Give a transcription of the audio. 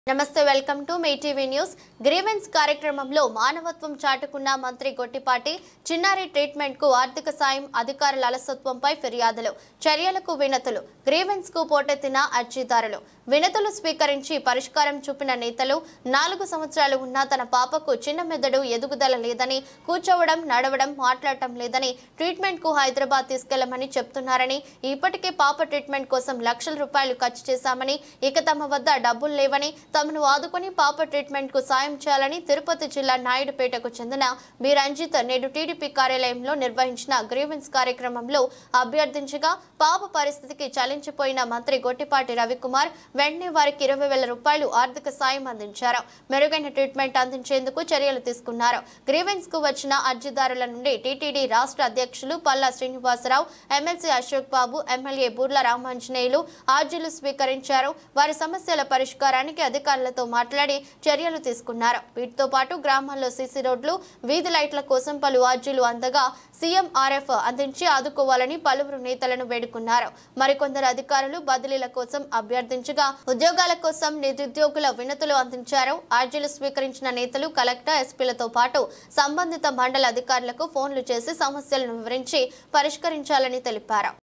నమస్తే welcome to మీ TV news grievance కార్యక్రమంలో మానవత్వం చాటుకున్న మంత్రి గొట్టిపాటి చిన్నారి ట్రీట్మెంట్ కు ఆర్థిక సాయం అధికారుల అలసత్వంపై ఫిర్యాదులు చర్యలకు వినతులు గ్రీవెన్స్ కు పోటెత్తిన అర్జీదారులు వినతులు స్వీకరించి పరిష్కారం చూపిన నేతలు నాలుగు సంవత్సరాలు ఉన్న తన పాపకు చిన్న మెదడు ఎదుగుదల లేదని కూర్చోవడం నడవడం మాట్లాడటం లేదని ట్రీట్మెంట్ కు హైదరాబాద్ తీసుకెళ్లమని చెప్తున్నారని ఇప్పటికే పాప ట్రీట్మెంట్ కోసం లక్షల రూపాయలు ఖర్చు చేశామని ఇక తమ వద్ద డబ్బులు లేవని తమను ఆదుకొని పాప ట్రీట్మెంట్ కు సాయం చేయాలని తిరుపతి జిల్లా నాయుడుపేటకు చెందిన బి రంజిత్ నేడు టీడీపీ కార్యాలయంలో నిర్వహించిన గ్రీవెన్స్ కార్యక్రమంలో అభ్యర్థించగా పాప పరిస్థితికి చలించిపోయిన మంత్రి గొట్టిపాటి రవికుమార్ వెంటనే వారికి ఇరవై వేల రూపాయలు ఆర్థిక సాయం అందించారు మెరుగైన ట్రీట్మెంట్ అందించేందుకు చర్యలు తీసుకున్నారు గ్రీవెన్స్ కు వచ్చిన అర్జీదారుల నుండి టీటీడీ రాష్ట్ర అధ్యక్షులు పల్లా శ్రీనివాసరావు ఎమ్మెల్సీ అశోక్ బాబు ఎమ్మెల్యే బూర్ల రామాంజనేయులు ఆర్జీలు స్వీకరించారు వారి సమస్యల పరిష్కారానికి అధికారులతో మాట్లాడి చర్యలు తీసుకున్నారు వీటితో పాటు గ్రామాల్లో సీసీ రోడ్లు వీధి లైట్ల కోసం పలు ఆర్జీలు అందగా సీఎంఆర్ఎఫ్ అందించి ఆదుకోవాలని పలువురు నేతలను వేడుకున్నారు మరికొందరు అధికారులు బదిలీల కోసం అభ్యర్థించగా ఉద్యోగాల కోసం నిరుద్యోగుల వినతులు అందించారు ఆర్జీలు స్వీకరించిన నేతలు కలెక్టర్ ఎస్పీలతో పాటు సంబంధిత మండల అధికారులకు ఫోన్లు చేసి సమస్యలను వివరించి పరిష్కరించాలని తెలిపారు